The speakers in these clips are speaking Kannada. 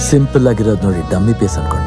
ಸಿಂಪಲ್ ಆಗಿರೋದು ನೋಡಿ ಡಮ್ಮಿ ಪೀಸ್ ಅನ್ಕೊಂಡ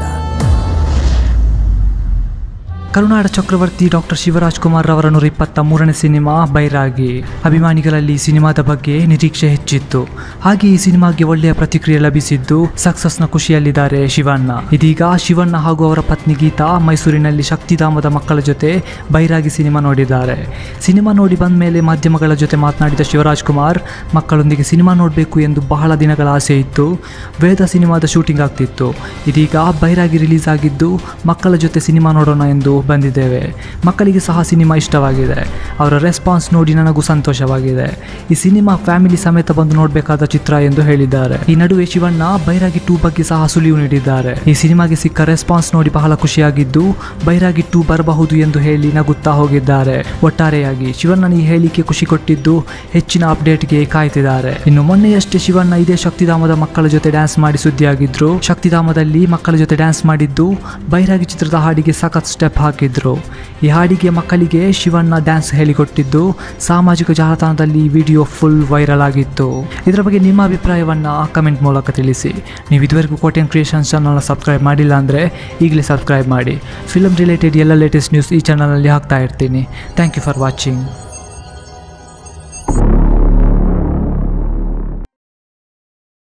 ಕರುನಾಡ ಚಕ್ರವರ್ತಿ ಡಾಕ್ಟರ್ ಶಿವರಾಜ್ ಕುಮಾರ್ ರವರ ನೂರ ಇಪ್ಪತ್ತ ಮೂರನೇ ಸಿನಿಮಾ ಬೈರಾಗಿ ಅಭಿಮಾನಿಗಳಲ್ಲಿ ಈ ಸಿನಿಮಾದ ಬಗ್ಗೆ ನಿರೀಕ್ಷೆ ಹೆಚ್ಚಿತ್ತು ಹಾಗೆ ಈ ಸಿನಿಮಾಗೆ ಒಳ್ಳೆಯ ಪ್ರತಿಕ್ರಿಯೆ ಲಭಿಸಿದ್ದು ಸಕ್ಸಸ್ನ ಖುಷಿಯಲ್ಲಿದ್ದಾರೆ ಶಿವಣ್ಣ ಇದೀಗ ಶಿವಣ್ಣ ಹಾಗೂ ಅವರ ಪತ್ನಿ ಗೀತಾ ಮೈಸೂರಿನಲ್ಲಿ ಶಕ್ತಿಧಾಮದ ಮಕ್ಕಳ ಜೊತೆ ಬೈರಾಗಿ ಸಿನಿಮಾ ನೋಡಿದ್ದಾರೆ ಸಿನಿಮಾ ನೋಡಿ ಬಂದ ಮೇಲೆ ಮಾಧ್ಯಮಗಳ ಜೊತೆ ಮಾತನಾಡಿದ ಶಿವರಾಜ್ ಕುಮಾರ್ ಮಕ್ಕಳೊಂದಿಗೆ ಸಿನಿಮಾ ನೋಡಬೇಕು ಎಂದು ಬಹಳ ದಿನಗಳ ಆಸೆ ಇತ್ತು ವೇದ ಸಿನಿಮಾದ ಶೂಟಿಂಗ್ ಆಗ್ತಿತ್ತು ಇದೀಗ ಬೈರಾಗಿ ರಿಲೀಸ್ ಆಗಿದ್ದು ಮಕ್ಕಳ ಜೊತೆ ಸಿನಿಮಾ ನೋಡೋಣ ಎಂದು ಬಂದಿದ್ದೇವೆ ಮಕ್ಕಳಿಗೆ ಸಹ ಸಿನಿಮಾ ಇಷ್ಟವಾಗಿದೆ ಅವರ ರೆಸ್ಪಾನ್ಸ್ ನೋಡಿ ನನಗೂ ಸಂತೋಷವಾಗಿದೆ ಈ ಸಿನಿಮಾ ಫ್ಯಾಮಿಲಿ ಸಮೇತ ಬಂದು ನೋಡಬೇಕಾದ ಚಿತ್ರ ಎಂದು ಹೇಳಿದ್ದಾರೆ ಈ ನಡುವೆ ಶಿವಣ್ಣ ಬೈರಾಗಿ ಟೂ ಬಗ್ಗೆ ಸಹ ಸುಳಿವು ನೀಡಿದ್ದಾರೆ ಈ ಸಿನಿಮಾಗೆ ಸಿಕ್ಕ ರೆಸ್ಪಾನ್ಸ್ ನೋಡಿ ಬಹಳ ಖುಷಿಯಾಗಿದ್ದು ಬೈರಾಗಿ ಟೂ ಬರಬಹುದು ಎಂದು ಹೇಳಿ ನಗುತ್ತಾ ಹೋಗಿದ್ದಾರೆ ಒಟ್ಟಾರೆಯಾಗಿ ಶಿವಣ್ಣನ ಈ ಹೇಳಿಕೆ ಖುಷಿ ಕೊಟ್ಟಿದ್ದು ಹೆಚ್ಚಿನ ಅಪ್ಡೇಟ್ಗೆ ಕಾಯ್ತಿದ್ದಾರೆ ಇನ್ನು ಮೊನ್ನೆಯಷ್ಟೇ ಶಿವಣ್ಣ ಇದೇ ಶಕ್ತಿಧಾಮದ ಮಕ್ಕಳ ಜೊತೆ ಡ್ಯಾನ್ಸ್ ಮಾಡಿ ಸುದ್ದಿಯಾಗಿದ್ರು ಶಕ್ತಿಧಾಮದಲ್ಲಿ ಮಕ್ಕಳ ಜೊತೆ ಡ್ಯಾನ್ಸ್ ಮಾಡಿದ್ದು ಬೈರಾಗಿ ಚಿತ್ರದ ಹಾಡಿಗೆ ಸಖತ್ ಸ್ಟೆಪ್ ಹಾಕಿದ್ರು ಈ ಹಾಡಿಗೆ ಮಕ್ಕಳಿಗೆ ಶಿವಣ್ಣ ಡ್ಯಾನ್ಸ್ ಹೇಳಿಕೊಟ್ಟಿದ್ದು ಸಾಮಾಜಿಕ ಜಾಲತಾಣದಲ್ಲಿ ಈ ವಿಡಿಯೋ ಫುಲ್ ವೈರಲ್ ಆಗಿತ್ತು ಇದರ ಬಗ್ಗೆ ನಿಮ್ಮ ಅಭಿಪ್ರಾಯವನ್ನ ಕಮೆಂಟ್ ಮೂಲಕ ತಿಳಿಸಿ ನೀವು ಇದುವರೆಗೂ ಕೋಟೆನ್ ಕ್ರಿಯೇಷನ್ಸ್ ಚಾನಲ್ನ ಸಬ್ಸ್ಕ್ರೈಬ್ ಮಾಡಿಲ್ಲ ಅಂದರೆ ಈಗಲೇ ಸಬ್ಸ್ಕ್ರೈಬ್ ಮಾಡಿ ಫಿಲಮ್ ರಿಲೇಟೆಡ್ ಎಲ್ಲ ಲೇಟೆಸ್ಟ್ ನ್ಯೂಸ್ ಈ ಚಾನಲಲ್ಲಿ ಹಾಕ್ತಾ ಇರ್ತೀನಿ ಥ್ಯಾಂಕ್ ಯು ಫಾರ್ ವಾಚಿಂಗ್